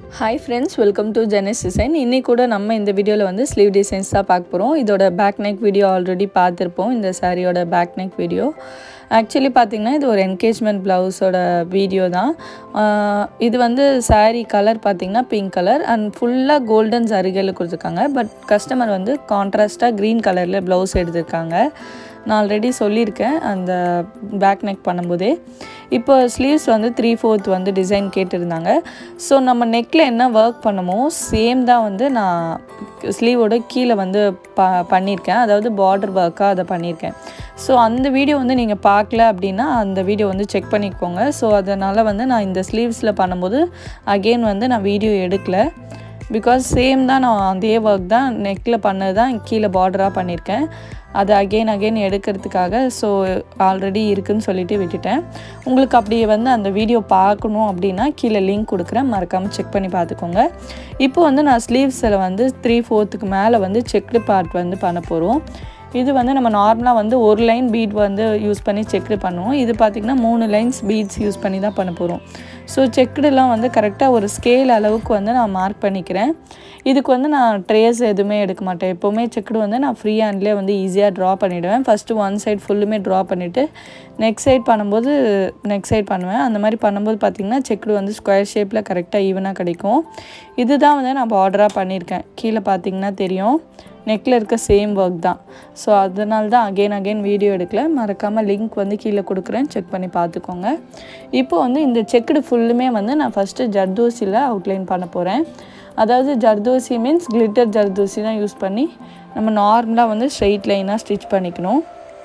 hi friends welcome to ஜெனஸ் design இன்னைக்கு கூட நம்ம இந்த வீடியோவில் வந்து ஸ்லீவ் டிசைன்ஸ் தான் பார்க்க போகிறோம் இதோட பேக் நெக் வீடியோ ஆல்ரெடி பார்த்துருப்போம் இந்த சாரியோட பேக் நெக் வீடியோ ஆக்சுவலி பார்த்திங்கன்னா இது ஒரு என்கேஜ்மெண்ட் ப்ளவுஸோட வீடியோ தான் ஆஹ் இது வந்து saree கலர் பார்த்திங்கன்னா பிங்க் கலர் அண்ட் ஃபுல்லாக கோல்டன் சரிகையில் கொடுத்துருக்காங்க பட் கஸ்டமர் வந்து கான்ட்ராஸ்ட்டாக க்ரீன் கலரில் ப்ளவுஸ் எடுத்திருக்காங்க நான் ஆல்ரெடி சொல்லியிருக்கேன் அந்த பேக் நெக் பண்ணும்போதே இப்போ ஸ்லீவ்ஸ் வந்து த்ரீ ஃபோர்த் வந்து டிசைன் கேட்டிருந்தாங்க ஸோ நம்ம நெக்கில் என்ன ஒர்க் பண்ணமோ சேம் தான் வந்து நான் ஸ்லீவோட கீழே வந்து ப பண்ணியிருக்கேன் அதாவது பார்டர் ஒர்க்காக அதை பண்ணியிருக்கேன் ஸோ அந்த வீடியோ வந்து நீங்கள் பார்க்கல அப்படின்னா அந்த வீடியோ வந்து செக் பண்ணிக்கோங்க ஸோ அதனால் வந்து நான் இந்த ஸ்லீவ்ஸில் பண்ணும்போது அகெயின் வந்து நான் வீடியோ எடுக்கல பிகாஸ் சேம் தான் நான் அதே ஒர்க் தான் நெக்கில் பண்ணது தான் கீழே பார்டராக பண்ணியிருக்கேன் அதை அகெயின் அகெயின் எடுக்கிறதுக்காக ஸோ ஆல்ரெடி இருக்குன்னு சொல்லிட்டு விட்டுட்டேன் உங்களுக்கு அப்படி வந்து அந்த வீடியோ பார்க்கணும் அப்படின்னா கீழே லிங்க் கொடுக்குறேன் மறக்காமல் செக் பண்ணி பார்த்துக்கோங்க இப்போ வந்து நான் ஸ்லீவ்ஸில் வந்து த்ரீ ஃபோர்த்துக்கு மேலே வந்து செக்டு பார்ட் வந்து பண்ண போகிறோம் இது வந்து நம்ம நார்மலாக வந்து ஒரு லைன் பீட் வந்து யூஸ் பண்ணி செக்டு பண்ணுவோம் இது பார்த்திங்கன்னா மூணு லைன்ஸ் பீட்ஸ் யூஸ் பண்ணி தான் பண்ண போகிறோம் ஸோ செக்குடுலாம் வந்து கரெக்டாக ஒரு ஸ்கேல் அளவுக்கு வந்து நான் மார்க் பண்ணிக்கிறேன் இதுக்கு வந்து நான் ட்ரேஸ் எதுவுமே எடுக்க மாட்டேன் எப்போவுமே செக்குடு வந்து நான் ஃப்ரீ ஹேண்ட்லேயே வந்து ஈஸியாக ட்ரா பண்ணிவிடுவேன் ஃபஸ்ட்டு ஒன் சைடு ஃபுல்லுமே ட்ரா பண்ணிவிட்டு நெக்ஸ்ட் சைட் பண்ணும்போது நெக்ஸ்ட் சைட் பண்ணுவேன் அந்த மாதிரி பண்ணும்போது பார்த்திங்கன்னா செக்குடு வந்து ஸ்கொயர் ஷேப்பில் கரெக்டாக ஈவனாக கிடைக்கும் இதுதான் வந்து நான் பார்டராக பண்ணியிருக்கேன் கீழே பார்த்திங்கன்னா தெரியும் நெக்கில் இருக்க சேம் ஒர்க் தான் ஸோ அதனால தான் அகெயின் அகெயின் வீடியோ எடுக்கல மறக்காமல் லிங்க் வந்து கீழே கொடுக்குறேன் செக் பண்ணி பார்த்துக்கோங்க இப்போ வந்து இந்த செக்குடு ஃபுல்லுமே வந்து நான் ஃபஸ்ட்டு ஜர்தோசியில் அவுட்லைன் பண்ண போகிறேன் அதாவது ஜர்தோசி மீன்ஸ் கிளிட்டர் ஜர்தோசி தான் யூஸ் பண்ணி நம்ம நார்மலாக வந்து ஸ்ட்ரெயிட் லைனாக ஸ்டிச் பண்ணிக்கணும்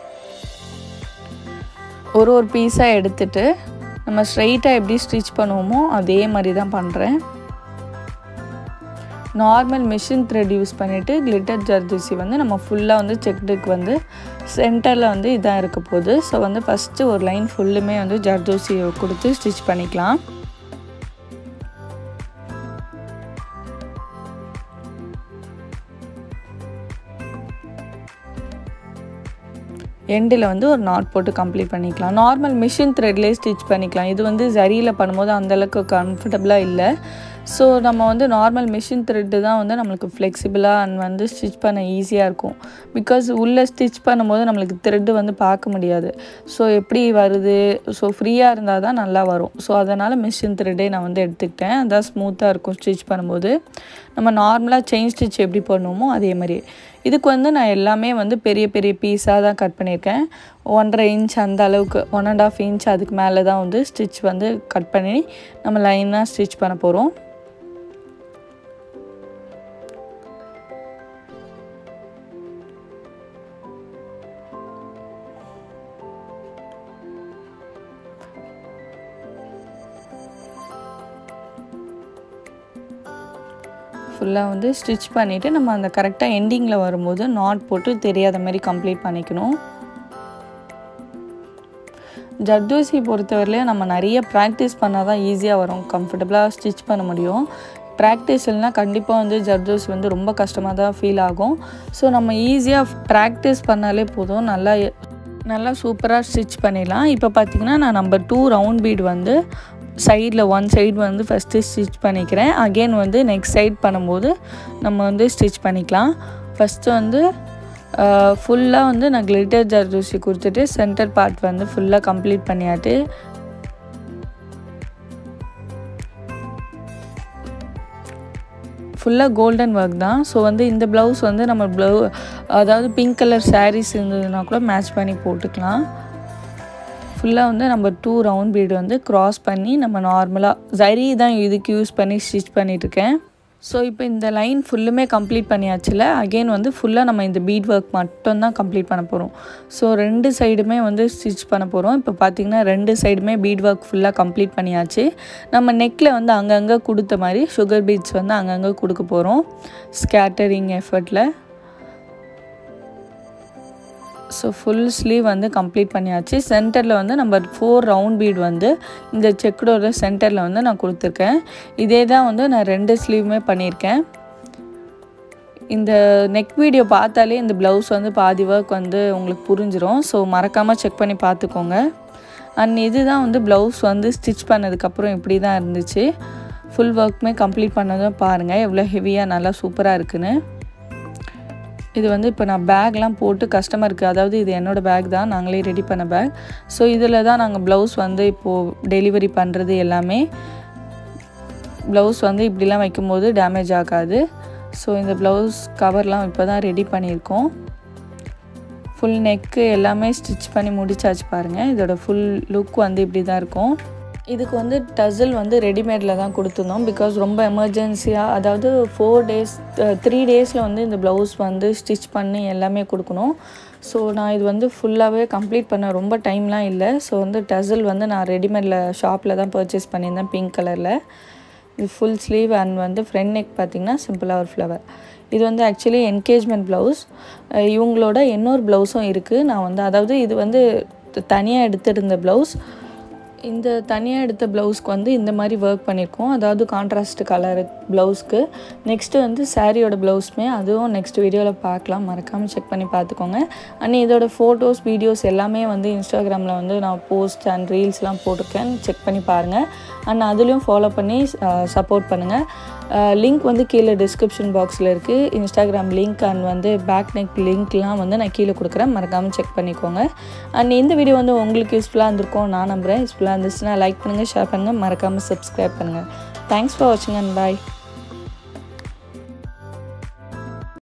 ஒரு ஒரு பீஸாக எடுத்துட்டு நம்ம ஸ்ட்ரெயிட்டாக எப்படி ஸ்டிச் பண்ணுவோமோ அதே மாதிரி தான் பண்ணுறேன் நார்மல் மிஷின் த்ரெட் யூஸ் பண்ணிவிட்டு கிளிட்டர் ஜர்தூசி வந்து நம்ம ஃபுல்லாக வந்து செக்டுக்கு வந்து சென்டரில் வந்து இதாக இருக்க போகுது ஸோ வந்து ஃபஸ்ட்டு ஒரு லைன் ஃபுல்லுமே வந்து ஜர்தூசி கொடுத்து ஸ்டிச் பண்ணிக்கலாம் எண்டில் வந்து ஒரு நாட் போட்டு கம்ப்ளீட் பண்ணிக்கலாம் நார்மல் மிஷின் த்ரெட்லேயே ஸ்டிச் பண்ணிக்கலாம் இது வந்து ஜரியில் பண்ணும்போது அந்தளவுக்கு கம்ஃபர்டபுளாக இல்லை ஸோ நம்ம வந்து நார்மல் மிஷின் த்ரெட்டு தான் வந்து நம்மளுக்கு ஃப்ளெக்சிபிளாக அண்ட் வந்து ஸ்டிச் பண்ண ஈஸியாக இருக்கும் பிகாஸ் உள்ளே ஸ்டிச் பண்ணும்போது நம்மளுக்கு த்ரெட்டு வந்து பார்க்க முடியாது ஸோ எப்படி வருது ஸோ ஃப்ரீயாக இருந்தால் தான் நல்லா வரும் ஸோ அதனால் மிஷின் த்ரெட்டே நான் வந்து எடுத்துக்கிட்டேன் அதான் ஸ்மூத்தாக இருக்கும் ஸ்டிச் பண்ணும்போது நம்ம நார்மலாக செயின் ஸ்டிச் எப்படி பண்ணுவோமோ அதே மாதிரி இதுக்கு வந்து நான் எல்லாமே வந்து பெரிய பெரிய பீஸாக தான் கட் பண்ணியிருக்கேன் ஒன்றரை இன்ச் அந்த அளவுக்கு ஒன் அண்ட் ஆஃப் இன்ச் அதுக்கு மேலே தான் வந்து ஸ்டிச் வந்து கட் பண்ணி நம்ம லைனாக ஸ்டிச் பண்ண போகிறோம் ஃபுல்லாக வந்து ஸ்டிச் பண்ணிவிட்டு நம்ம அந்த கரெக்டாக எண்டிங்கில் வரும்போது நாட் போட்டு தெரியாத மாதிரி கம்ப்ளீட் பண்ணிக்கணும் ஜர்தூசி பொறுத்தவரையிலையும் நம்ம நிறைய ப்ராக்டிஸ் பண்ணால் தான் ஈஸியாக வரும் கம்ஃபர்டபுளாக ஸ்டிச் பண்ண முடியும் ப்ராக்டிஸ் இல்லைனா கண்டிப்பாக வந்து ஜர்தூசி வந்து ரொம்ப கஷ்டமாக தான் ஃபீல் ஆகும் ஸோ நம்ம ஈஸியாக ப்ராக்டிஸ் பண்ணாலே போதும் நல்லா நல்லா சூப்பராக ஸ்டிச் பண்ணிடலாம் இப்போ பார்த்திங்கன்னா நான் நம்பர் டூ ரவுண்ட் பீட் வந்து சைடில் ஒன் சைடு வந்து ஃபஸ்ட்டு ஸ்டிச் பண்ணிக்கிறேன் அகெயின் வந்து நெக்ஸ்ட் சைட் பண்ணும்போது நம்ம வந்து ஸ்டிச் பண்ணிக்கலாம் ஃபஸ்ட்டு வந்து ஃபுல்லாக வந்து நான் கிளிட்டர் ஜர்தூசி கொடுத்துட்டு சென்டர் பார்ட் வந்து ஃபுல்லாக கம்ப்ளீட் பண்ணியாட்டு ஃபுல்லாக கோல்டன் ஒர்க் தான் ஸோ வந்து இந்த ப்ளவுஸ் வந்து நம்ம ப்ளவு அதாவது பிங்க் கலர் சாரீஸ் இருந்ததுன்னா கூட மேட்ச் பண்ணி போட்டுக்கலாம் ஃபுல்லாக வந்து நம்ம டூ ரவுண்ட் பீடு வந்து க்ராஸ் பண்ணி நம்ம நார்மலாக ஜரி தான் இதுக்கு யூஸ் பண்ணி ஸ்டிச் பண்ணிகிட்ருக்கேன் ஸோ இப்போ இந்த லைன் ஃபுல்லுமே கம்ப்ளீட் பண்ணியாச்சுல அகெயின் வந்து ஃபுல்லாக நம்ம இந்த பீட் ஒர்க் மட்டும் தான் கம்ப்ளீட் பண்ண போகிறோம் ஸோ ரெண்டு சைடுமே வந்து ஸ்டிச் பண்ண போகிறோம் இப்போ பார்த்திங்கன்னா ரெண்டு சைடுமே பீட் ஒர்க் ஃபுல்லாக கம்ப்ளீட் பண்ணியாச்சு நம்ம நெக்கில் வந்து அங்கங்கே கொடுத்த மாதிரி சுகர் பீட்ஸ் வந்து அங்கங்கே கொடுக்க போகிறோம் ஸ்கேட்டரிங் எஃபர்ட்டில் ஸோ ஃபுல் ஸ்லீவ் வந்து கம்ப்ளீட் பண்ணியாச்சு சென்டரில் வந்து நம்பர் ஃபோர் ரவுண்ட் பீட் வந்து இந்த செக்குடோட சென்டரில் வந்து நான் கொடுத்துருக்கேன் இதே தான் வந்து நான் ரெண்டு ஸ்லீவுமே பண்ணியிருக்கேன் இந்த நெக் வீடியோ பார்த்தாலே இந்த ப்ளவுஸ் வந்து பாதி ஒர்க் வந்து உங்களுக்கு புரிஞ்சிடும் ஸோ மறக்காமல் செக் பண்ணி பார்த்துக்கோங்க அண்ட் இதுதான் வந்து ப்ளவுஸ் வந்து ஸ்டிச் பண்ணதுக்கப்புறம் இப்படி தான் இருந்துச்சு ஃபுல் ஒர்க்குமே கம்ப்ளீட் பண்ணதும் பாருங்கள் எவ்வளோ ஹெவியாக நல்லா சூப்பராக இருக்குன்னு இது வந்து இப்போ நான் பேக்லாம் போட்டு கஸ்டமருக்கு அதாவது இது என்னோடய பேக் தான் நாங்களே ரெடி பண்ண பேக் ஸோ இதில் தான் நாங்கள் ப்ளவுஸ் வந்து இப்போது டெலிவரி பண்ணுறது எல்லாமே ப்ளவுஸ் வந்து இப்படிலாம் வைக்கும்போது டேமேஜ் ஆகாது ஸோ இந்த ப்ளவுஸ் கவர்லாம் இப்போ தான் ரெடி பண்ணியிருக்கோம் ஃபுல் நெக்கு எல்லாமே ஸ்டிச் பண்ணி முடிச்சாச்சு பாருங்கள் இதோட ஃபுல் லுக் வந்து இப்படி தான் இருக்கும் இதுக்கு வந்து டசில் வந்து ரெடிமேடில் தான் கொடுத்துருந்தோம் பிகாஸ் ரொம்ப எமர்ஜென்சியாக அதாவது ஃபோர் டேஸ் த்ரீ டேஸில் வந்து இந்த ப்ளவுஸ் வந்து ஸ்டிச் பண்ணி எல்லாமே கொடுக்கணும் ஸோ நான் இது வந்து ஃபுல்லாகவே கம்ப்ளீட் பண்ண ரொம்ப டைம்லாம் இல்லை ஸோ வந்து டசில் வந்து நான் ரெடிமேடில் ஷாப்பில் தான் பர்ச்சேஸ் பண்ணியிருந்தேன் பிங்க் கலரில் இது ஃபுல் ஸ்லீவ் அண்ட் வந்து ஃப்ரண்ட் நெக் பார்த்திங்கன்னா சிம்பிளாக ஒரு ஃப்ளவர் இது வந்து ஆக்சுவலி என்கேஜ்மெண்ட் ப்ளவுஸ் இவங்களோட இன்னொரு ப்ளவுஸும் இருக்குது நான் வந்து அதாவது இது வந்து தனியாக எடுத்திருந்த ப்ளவுஸ் இந்த தனியாக எடுத்த ப்ளவுஸ்க்கு வந்து இந்த மாதிரி ஒர்க் பண்ணியிருக்கோம் அதாவது கான்ட்ராஸ்ட் கலர் ப்ளவுஸ்க்கு நெக்ஸ்ட்டு வந்து சாரியோட ப்ளவுஸுமே அதுவும் நெக்ஸ்ட் வீடியோவில் பார்க்கலாம் மறக்காமல் செக் பண்ணி பார்த்துக்கோங்க அண்ட் இதோட ஃபோட்டோஸ் வீடியோஸ் எல்லாமே வந்து இன்ஸ்டாகிராமில் வந்து நான் போஸ்ட் அண்ட் ரீல்ஸ்லாம் போட்டிருக்கேன் செக் பண்ணி பாருங்கள் அண்ட் அதுலேயும் ஃபாலோ பண்ணி சப்போர்ட் பண்ணுங்கள் லிங்க் வந்து கீழே டிஸ்கிரிப்ஷன் பாக்ஸில் இருக்குது இன்ஸ்டாகிராம் லிங்க் அண்ட் வந்து பேக் நெக் லிங்க்லாம் வந்து நான் கீழே கொடுக்குறேன் மறக்காமல் செக் பண்ணிக்கோங்க அண்ட் இந்த வீடியோ வந்து உங்களுக்கு யூஸ்ஃபுல்லாக இருந்திருக்கும் நான் நம்புகிறேன் யூஸ்ஃபுல்லாக இருந்துச்சுன்னா லைக் பண்ணுங்கள் ஷேர் பண்ணுங்கள் மறக்காமல் சப்ஸ்கிரைப் பண்ணுங்கள் தேங்க்ஸ் ஃபார் வாட்சிங் அண்ட் பாய்